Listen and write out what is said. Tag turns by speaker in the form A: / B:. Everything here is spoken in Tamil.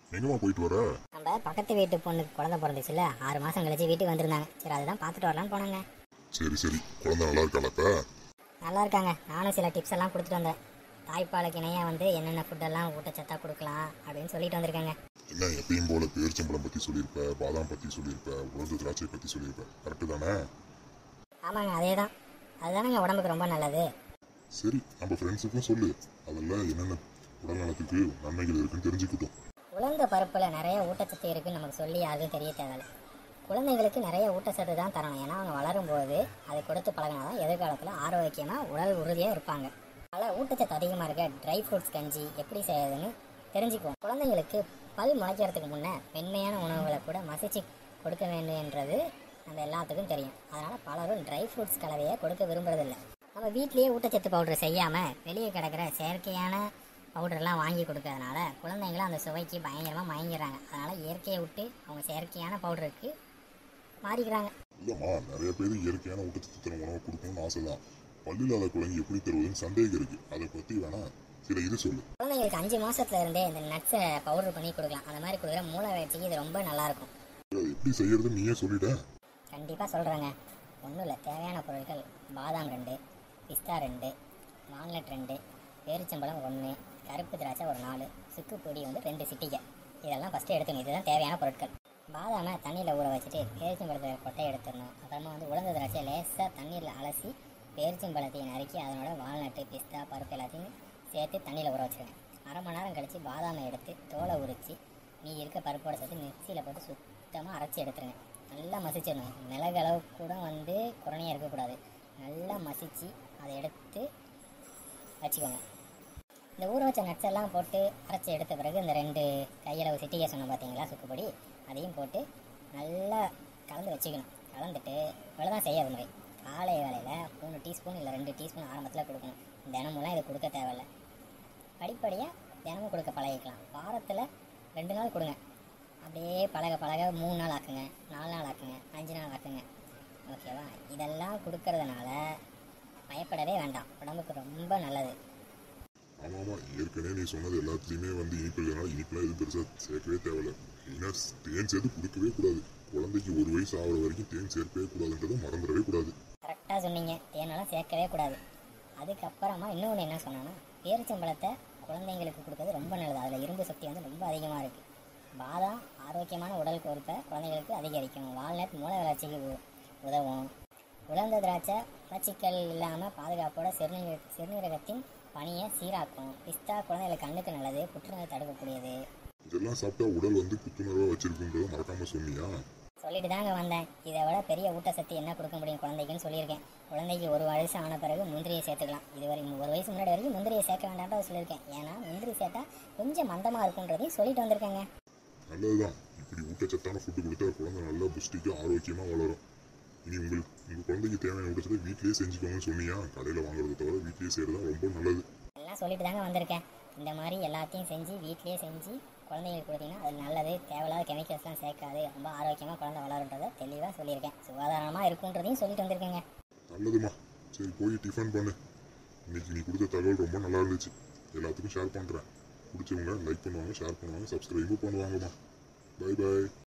A: எங்கம்மா போயிட்டு வர
B: நம்ம பக்கத்து வீட்டு பொண்ணுக்கு குழந்தை பிறந்துச்சுல ஆறு மாதம் கழிச்சு வீட்டுக்கு வந்திருந்தாங்க சரி அதுதான் பார்த்துட்டு வரலான்னு போனாங்க
A: சரி சரி குழந்தை நல்லா இருக்காளா இப்ப
B: நல்லா இருக்காங்க நானும் சில டிப்ஸ் எல்லாம் கொடுத்துட்டு வந்தேன் தாய்ப்பாலுக்கு இணையாக வந்து என்னென்ன ஃபுட்டெல்லாம் ஊட்டச்சத்தா கொடுக்கலாம் அப்படின்னு சொல்லிட்டு வந்திருக்காங்க
A: என்ன எப்பயும் போல பேரிச்சம்பழம் பத்தி சொல்லியிருப்ப பாதாம் பத்தி சொல்லியிருப்ப உலர்ந்த திராட்சை பத்தி சொல்லியிருப்ப கரெக்டு தானே
B: ஆமாங்க அதே தான் அதுதானங்க உடம்புக்கு ரொம்ப நல்லது
A: சரி நம்ம ஃப்ரெண்ட்ஸுக்கும் சொல்லு அதில் என்னென்ன உடல் நலத்துக்கு நன்மைகள் இருக்குன்னு தெரிஞ்சுக்கிட்டோம்
B: உலர்ந்த பருப்பில் நிறைய ஊட்டச்சத்து இருக்குன்னு நமக்கு சொல்லி யாருக்கும் தெரிய தேவையில்ல குழந்தைங்களுக்கு நிறைய ஊட்டச்சத்து தான் தரணும் ஏன்னா அவங்க வளரும்போது அதை கொடுத்து பழகினா தான் எதிர்காலத்தில் ஆரோக்கியமாக உடல் உறுதியாக இருப்பாங்க அதனால் ஊட்டச்சத்து அதிகமாக இருக்க ட்ரை ஃப்ரூட்ஸ் கஞ்சி எப்படி செய்யறதுன்னு தெரிஞ்சுக்குவோம் குழந்தைங்களுக்கு பல் முளைக்கிறதுக்கு முன்னே மென்மையான உணவுகளை கூட மசிச்சு கொடுக்க வேண்டும்ன்றது நம்ம எல்லாத்துக்கும் தெரியும் அதனால் பலரும் ட்ரை ஃப்ரூட்ஸ் கலவையை கொடுக்க விரும்புறதில்ல நம்ம வீட்லேயே ஊட்டச்சத்து பவுடர் செய்யாமல் வெளியே கிடக்கிற செயற்கையான பவுடர்லாம் வாங்கி கொடுக்கறதுனால குழந்தைங்களும் அந்த சுவைக்கு பயங்கரமாக மயங்கிறாங்க அதனால் இயற்கையை விட்டு அவங்க செயற்கையான பவுடருக்கு மாறிக்கிறாங்க
A: இல்லைம்மா நிறைய பேர் இயற்கையான ஊட்டச்சத்து தரும் உணவு கொடுக்கணும்னு ஆசை தான் பல்லில்லாத குழந்தை எப்படி தருவதுன்னு சந்தேகம் இருக்கு அதை பத்தி வேணா சில இது சொல்லு
B: குழந்தைங்களுக்கு அஞ்சு மாசத்துல இருந்தே இந்த நட்ஸை பவுடர் பண்ணி கொடுக்கலாம் அந்த மாதிரி கொடுக்குற மூளை வளர்ச்சிக்கு இது ரொம்ப நல்லா இருக்கும்
A: அதை எப்படி செய்யறது நீயே சொல்லிட்ட
B: கண்டிப்பாக சொல்கிறேங்க ஒன்றும் இல்லை தேவையான பொருட்கள் பாதாம் ரெண்டு பிஸ்தா ரெண்டு வால்நட் ரெண்டு பேரிச்சம்பழம் ஒன்று கருப்பு திராட்சை ஒரு நாலு சுக்கு பொடி வந்து ரெண்டு சிட்டிகை இதெல்லாம் ஃபஸ்ட்டு எடுத்துக்கணும் இதுதான் தேவையான பொருட்கள் பாதாமை தண்ணியில் ஊற வச்சுட்டு பேரிச்சம்பழத்தை கொட்டை எடுத்துடணும் அப்புறமா வந்து உலர்ந்த திராட்சை லேசாக தண்ணீரில் அலசி பேரிச்சம்பழத்தையும் நறுக்கி அதனோட வால்நட்டு பிஸ்தா பருப்பு எல்லாத்தையும் சேர்த்து தண்ணியில் ஊற வச்சிருங்க அரை மணி நேரம் கழித்து பாதாமை எடுத்து தோலை உரித்து நீ இருக்க பருப்போட சேர்த்து மிக்சியில் போட்டு சுத்தமாக அரைச்சி எடுத்துருங்க நல்லா மசிச்சிடணும் மிளகு அளவு கூட வந்து குறனையாக இருக்கக்கூடாது நல்லா மசிச்சு அதை எடுத்து வச்சுக்கோங்க இந்த ஊற வச்ச நட்ஸ் எல்லாம் போட்டு அரைச்சி எடுத்த பிறகு இந்த ரெண்டு கையளவு சிட்டிகை சொன்னோம் பார்த்தீங்களா சுக்குப்பொடி அதையும் போட்டு நல்லா கலந்து வச்சுக்கணும் கலந்துட்டு இவ்வளோதான் செய்யாது முறை காலை வேலையில் மூணு டீஸ்பூன் இல்லை ரெண்டு டீஸ்பூன் ஆரம்பத்தில் கொடுக்கணும் தினமும்லாம் இது கொடுக்க தேவையில்ல படிப்படியாக தினமும் கொடுக்க பழகிக்கலாம் வாரத்தில் ரெண்டு நாள் கொடுங்க அப்படியே பழக பழக மூணு நாள் ஆக்குங்க நாலு நாள் ஆக்குங்க அஞ்சு நாள் ஆக்குங்க ஓகேவா இதெல்லாம் கொடுக்கறதுனால பயப்படவே வேண்டாம் உடம்புக்கு ரொம்ப நல்லது
A: ஆமா ஆமா ஏற்கனவே நீ சொன்னது எல்லாத்துலயுமே வந்து இனிப்பு இருக்கிறதுனால இனிப்புலாம் எதுவும் பெருசா சேர்க்கவே தேவையில்ல ஏன்னா தேன் சேர்த்து கொடுக்கவே கூடாது குழந்தைக்கு ஒரு வயசு ஆகுற வரைக்கும் தேன் சேர்க்கவே கூடாதுன்றதை மறந்துடவே கூடாது
B: கரெக்டாக சொன்னீங்க தேனெல்லாம் சேர்க்கவே கூடாது அதுக்கப்புறமா இன்னொன்று என்ன சொன்னேன்னா பேரிச்சம்பழத்தை குழந்தைங்களுக்கு கொடுக்கறது ரொம்ப நல்லது அதில் இரும்பு சக்தி வந்து ரொம்ப அதிகமாக இருக்குது பாதாம் ஆரோக்கியமான உடல் கொழுப்பை குழந்தைங்களுக்கு அதிகரிக்கும் வால்நட் மூளை வளர்ச்சிக்கு உ- உதவும் உலர்ந்த திராட்சை மலச்சிக்கல் இல்லாமல் பாதுகாப்போட சிறுநீர சிறுநீரகத்தின் பணியை சீராக்கும் பிஸ்தா குழந்தைகளுக்கு கண்ணுக்கு நல்லது புற்றுநோய் தடுக்கக்கூடியது
A: இதெல்லாம் சாப்பிட்டா உடல் வந்து புத்துணர்வா வச்சிருக்குன்றத மறக்காம சொன்னியா
B: சொல்லிட்டு தாங்க வந்தேன் இதை விட பெரிய ஊட்டச்சத்து என்ன கொடுக்க முடியும் குழந்தைக்குன்னு சொல்லியிருக்கேன் குழந்தைக்கு ஒரு வயசு ஆன பிறகு முந்திரியை சேர்த்துக்கலாம் இது வரை ஒரு வயசு முன்னாடி வரைக்கும் முந்திரியை சேர்க்க வேண்டாம்னு சொல்லியிருக்கேன் ஏன்னா முந்திரி சேர்த்தா கொஞ்சம் மந்தமாக இருக்குன்றதையும் சொல்லிட்டு வந்திருக்கேங்க
A: நல்லதுதான் இப்படி ஊட்டச்சத்தான ஃபுட்டு கொடுத்தா குழந்தை நல்லா புஷ்டிக்கு ஆரோக்கியமா வளரும் இனி உங்களுக்கு உங்க குழந்தைக்கு தேவையான ஊட்டச்சத்தை வீட்லயே செஞ்சுக்கோங்கன்னு சொன்னியா கடையில வாங்குறத தவிர வீட்லயே செய்யறதா ரொம்ப நல்லது
B: எல்லாம் சொல்லிட்டு தாங்க வந்திருக்கேன் இந்த மாதிரி எல்லாத்தையும் செஞ்சு வீட்லயே செஞ்சு குழந்தைங்களுக்கு கொடுத்தீங்கன்னா அது நல்லது தேவையில்லாத கெமிக்கல்ஸ்லாம் சேர்க்காது ரொம்ப ஆரோக்கியமாக குழந்தை வளருன்றதை தெளிவாக சொல்லியிருக்கேன் சுகாதாரமாக இருக்குன்றதையும் சொல்லிட்டு வந்திருக்கேங்க
A: நல்லதுமா சரி போய் டிஃபன் பண்ணு இன்னைக்கு நீ கொடுத்த தகவல் ரொம்ப நல்லா இருந்துச்சு எல்லாத்துக்கும் ஷேர் பண்றேன் பிடிச்சவங்க லைக் பண்ணுவாங்க ஷேர் பண்ணுவாங்க சப்ஸ்கிரைபும் பண்ணுவாங்கம்மா பை பை